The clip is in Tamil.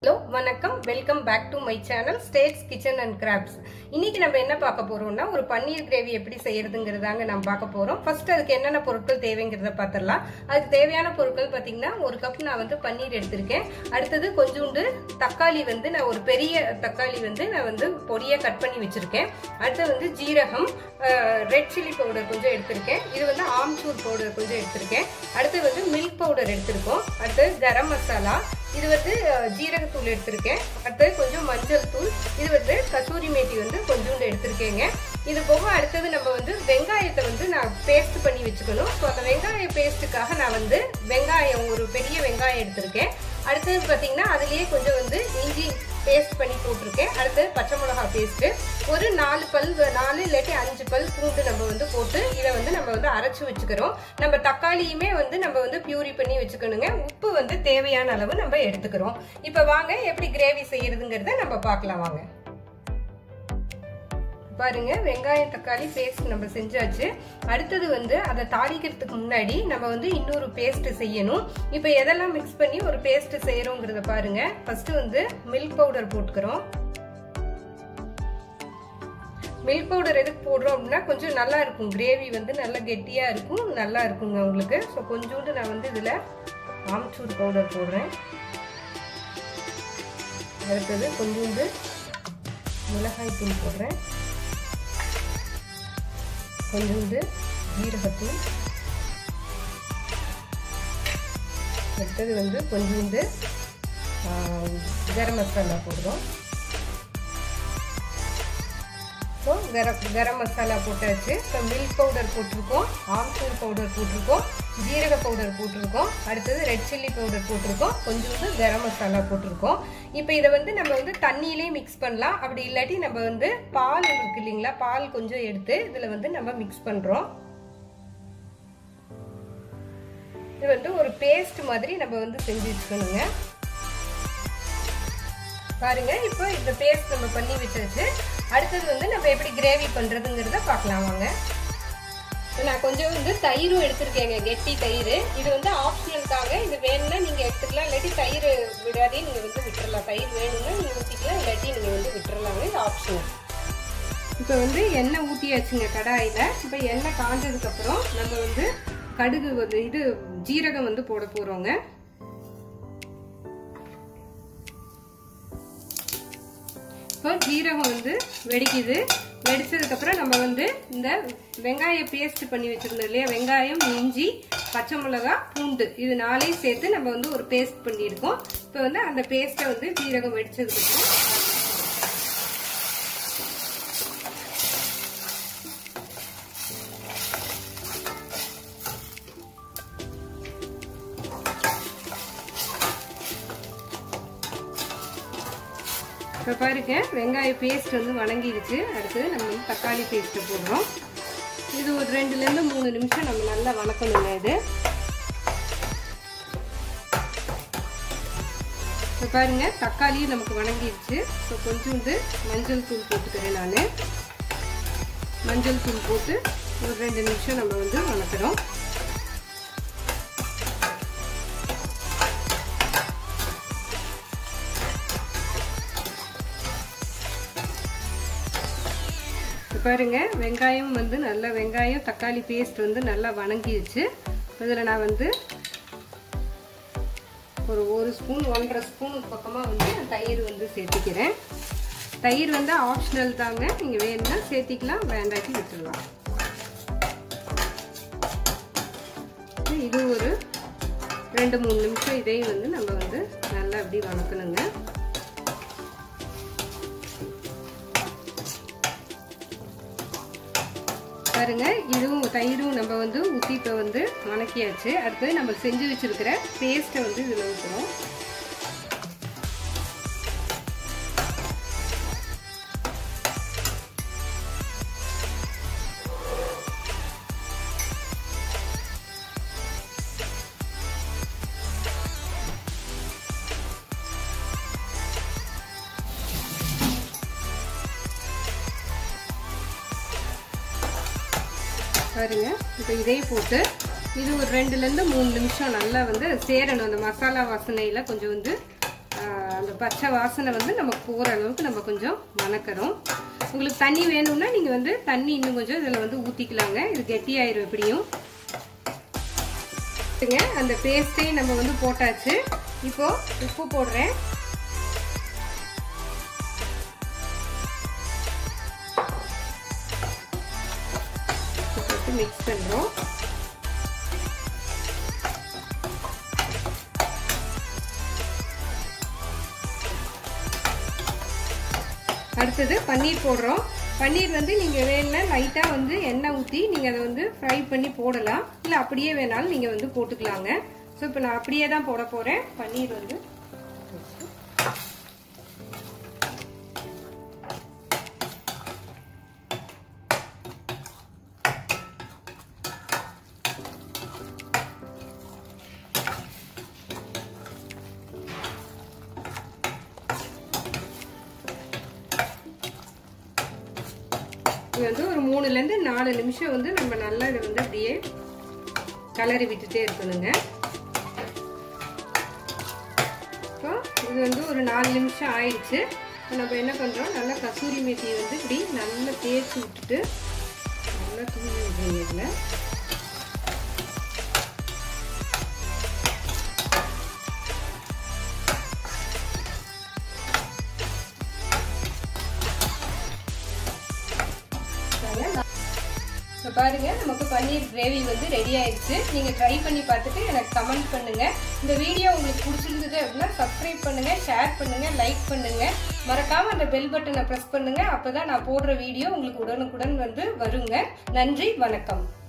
ஹலோ வணக்கம் welcome back to my channel states kitchen and crafts இன்னைக்கு நம்ம என்ன பார்க்க போறோம்னா ஒரு பன்னீர் கிரேவி எப்படி செய்யறதுங்கிறதாங்க நம்ம பார்க்க போறோம் ஃபர்ஸ்ட் அதுக்கு என்னென்ன பொருட்கள் தேவைங்கிறத பார்த்துடலாம் அதுக்கு தேவையான பொருட்கள் பார்த்தீங்கன்னா ஒரு கப் நான் வந்து பன்னீர் எடுத்திருக்கேன் அடுத்தது கொஞ்சோண்டு தக்காளி வந்து நான் ஒரு பெரிய தக்காளி வந்து நான் வந்து பொடியை கட் பண்ணி வச்சிருக்கேன் அடுத்து வந்து ஜீரகம் ரெட் சில்லி பவுடர் கொஞ்சம் எடுத்திருக்கேன் இது வந்து ஆம்ச்சூர் பவுடர் கொஞ்சம் எடுத்திருக்கேன் அடுத்து வந்து மில்க் பவுடர் எடுத்திருக்கோம் அடுத்து கரம் மசாலா இது வந்து அஹ், ஜீரகத்தூள் எடுத்திருக்கேன் அடுத்தது கொஞ்சம் மஞ்சள் தூள் இது வந்து கசூரி மேத்தி வந்து கொஞ்சோண்டு எடுத்திருக்கேங்க இது போக அடுத்தது நம்ம வந்து வெங்காயத்தை வந்து நான் பேஸ்ட் பண்ணி வச்சுக்கணும் ஸோ அந்த வெங்காய பேஸ்ட்டுக்காக நான் வந்து வெங்காயம் ஒரு பெரிய வெங்காயம் எடுத்திருக்கேன் அடுத்தது பார்த்தீங்கன்னா அதுலேயே கொஞ்சம் வந்து இஞ்சி பேஸ்ட் பண்ணி போட்டிருக்கேன் அடுத்தது பச்சை மிளகா பேஸ்ட்டு ஒரு நாலு பல் நாலு இல்லாட்டி அஞ்சு பல் பூண்டு நம்ம வந்து போட்டு இதை வந்து நம்ம வந்து அரைச்சி வச்சுக்கிறோம் நம்ம தக்காளியுமே வந்து நம்ம வந்து பியூரி பண்ணி வச்சுக்கணுங்க உப்பு வந்து தேவையான அளவு நம்ம எடுத்துக்கிறோம் இப்போ வாங்க எப்படி கிரேவி செய்யறதுங்கிறத நம்ம பார்க்கலாம் வாங்க பாருங்க வெங்காயம் தக்காளி பேஸ்ட் நம்ம செஞ்சாச்சு அடுத்தது வந்து அதை தாளிக்கிறதுக்கு முன்னாடி நம்ம வந்து இன்னொரு பேஸ்ட் செய்யணும் இப்போ எதெல்லாம் மிக்ஸ் பண்ணி ஒரு பேஸ்ட் செய்யறோங்கிறத பாருங்க ஃபர்ஸ்ட் வந்து மில்க் பவுடர் போட்டுக்கிறோம் மில்க் பவுடர் எதுக்கு போடுறோம் அப்படின்னா கொஞ்சம் நல்லா இருக்கும் கிரேவி வந்து நல்லா கெட்டியாக இருக்கும் நல்லா இருக்குங்க உங்களுக்கு ஸோ கொஞ்சோண்டு நான் வந்து இதில் ஆம்ச்சூர் பவுடர் போடுறேன் அடுத்தது கொஞ்சோண்டு மிளகாய் தூள் போடுறேன் கொஞ்சோண்டு ஜீரகத்தூள் அடுத்தது வந்து கொஞ்சோண்டு கரம் மசாலா போடுறோம் ஸோ கரம் கரம் மசாலா போட்டாச்சு இப்போ மில்க் பவுடர் போட்டிருக்கோம் ஆம்ச்சூர் பவுடர் போட்டிருக்கோம் ஜீரக பவுடர் போட்டிருக்கோம் அடுத்தது ரெட் சில்லி பவுடர் போட்டிருக்கோம் கொஞ்சோண்டு கரம் மசாலா போட்டிருக்கோம் இப்போ இதை வந்து நம்ம வந்து தண்ணியிலே மிக்ஸ் பண்ணலாம் அப்படி இல்லாட்டி நம்ம வந்து பால் இருக்கு இல்லைங்களா பால் கொஞ்சம் எடுத்து இதில் வந்து நம்ம மிக்ஸ் பண்ணுறோம் இது வந்து ஒரு பேஸ்ட் மாதிரி நம்ம வந்து செஞ்சு வச்சுக்கணுங்க பாருங்க இப்போ இந்த பேஸ்ட் நம்ம பண்ணி வச்சாச்சு அடுத்தது வந்து நம்ம எப்படி கிரேவி பண்றதுங்கிறத பார்க்கலாம் வாங்க நான் கொஞ்சம் வந்து தயிரும் எடுத்திருக்கேங்க கெட்டி தயிர் இது வந்து ஆப்ஷனலுக்காக இது வேணும்னா நீங்க எடுத்துக்கலாம் இல்லாட்டி தயிர் விடாதே நீங்க வந்து விட்டுறலாம் தயிர் வேணும்னா நீங்க ஊற்றிக்கலாம் இல்லாட்டி நீங்க வந்து விட்டுறலாங்க இது ஆப்ஷனல் இப்போ வந்து எண்ணெய் ஊற்றியாச்சுங்க கடாயில் இப்போ எண்ணெய் காஞ்சதுக்கப்புறம் நம்ம வந்து கடுகு வந்து இது ஜீரகம் வந்து போட போகிறோங்க இப்போ ஜீரகம் வந்து வெடிக்குது வெடிச்சதுக்கப்புறம் நம்ம வந்து இந்த வெங்காய பேஸ்ட் பண்ணி வச்சுருந்தோம் இல்லையா வெங்காயம் இஞ்சி பச்சை மிளகா பூண்டு இது நாளையும் சேர்த்து நம்ம வந்து ஒரு பேஸ்ட் பண்ணியிருக்கோம் இப்போ வந்து அந்த பேஸ்ட்டை வந்து ஜீரகம் வெடிச்சதுக்கப்புறம் இப்போ பாருங்க வெங்காய பேஸ்ட் வந்து வணங்கிடுச்சு அடுத்தது நம்ம வந்து தக்காளி பேஸ்ட்டை போடுறோம் இது ஒரு ரெண்டுலேருந்து மூணு நிமிஷம் நம்ம நல்லா வணக்கணுங்க இது இப்போ பாருங்க தக்காளியும் நமக்கு வணங்கிடுச்சு ஸோ கொஞ்சோண்டு மஞ்சள் தூள் போட்டுக்கிறேன் நான் மஞ்சள் தூள் போட்டு ஒரு ரெண்டு நிமிஷம் நம்ம வந்து வணக்கிறோம் பாருங்க வெங்காயம் வந்து நல்லா வெங்காயம் தக்காளி பேஸ்ட் வந்து நல்லா வணங்கிடுச்சு இதில் நான் வந்து ஒரு ஒரு ஸ்பூன் ஒன்றரை ஸ்பூன் பக்கமாக வந்து தயிர் வந்து சேர்த்திக்கிறேன் தயிர் வந்து ஆப்ஷனல் தாங்க நீங்கள் வேணும்னா சேர்த்திக்கலாம் வேண்டாட்டி விட்டுடலாம் இது ஒரு ரெண்டு மூணு நிமிஷம் இதையும் வந்து நம்ம வந்து நல்லா அப்படி வணக்கணுங்க பாருங்க இதுவும் தயிரும் நம்ம வந்து ஊற்றி இப்போ வந்து வணக்கியாச்சு அடுத்தது நம்ம செஞ்சு வச்சிருக்கிற பேஸ்ட்டை வந்து இதில் ஊற்றுறோம் பாருங்க இப்போ இதே போட்டு இது ஒரு ரெண்டுலேருந்து மூணு நிமிஷம் நல்லா வந்து சேரணும் அந்த மசாலா வாசனையில் கொஞ்சம் வந்து ஆஹ், அந்த பச்சை வாசனை வந்து நமக்கு போகிற அளவுக்கு நம்ம கொஞ்சம் வணக்கிறோம் உங்களுக்கு தண்ணி வேணும்னா நீங்கள் வந்து தண்ணி இன்னும் கொஞ்சம் இதில் வந்து ஊற்றிக்கலாங்க இது கெட்டியாயிரும் எப்படியும் அந்த பேஸ்ட்டையும் நம்ம வந்து போட்டாச்சு இப்போ உப்பு போடுறேன் போட்டு மிக்ஸ் பண்ணுறோம் அடுத்தது பன்னீர் போடுறோம் பன்னீர் வந்து நீங்கள் வேணும்னா லைட்டாக வந்து எண்ணெய் ஊற்றி நீங்கள் அதை வந்து ஃப்ரை பண்ணி போடலாம் இல்லை அப்படியே வேணாலும் நீங்கள் வந்து போட்டுக்கலாங்க ஸோ இப்போ நான் அப்படியே தான் போட போகிறேன் பன்னீர் வந்து இது வந்து ஒரு மூணுலேருந்து நாலு நிமிஷம் வந்து நம்ம நல்லா இதை வந்து அப்படியே கலரி விட்டுட்டே இருக்கணுங்க இப்போ இது வந்து ஒரு நாலு நிமிஷம் ஆயிடுச்சு இப்போ நம்ம என்ன பண்ணுறோம் நல்லா கசூரி மேத்தியை வந்து இப்படி நல்லா தேய்ச்சி விட்டுட்டு நல்லா தூவி விடுறீங்க இதில் இப்போ பாருங்க நமக்கு பன்னீர் கிரேவி வந்து ரெடி ஆயிடுச்சு நீங்க ட்ரை பண்ணி பார்த்துட்டு எனக்கு கமெண்ட் பண்ணுங்க இந்த வீடியோ உங்களுக்கு பிடிச்சிருந்தது அப்படின்னா சப்ஸ்கிரைப் பண்ணுங்க ஷேர் பண்ணுங்க லைக் பண்ணுங்க மறக்காம அந்த பெல் பட்டனை ப்ரெஸ் பண்ணுங்க அப்பதான் நான் போடுற வீடியோ உங்களுக்கு உடனுக்குடன் வந்து வருங்க நன்றி வணக்கம்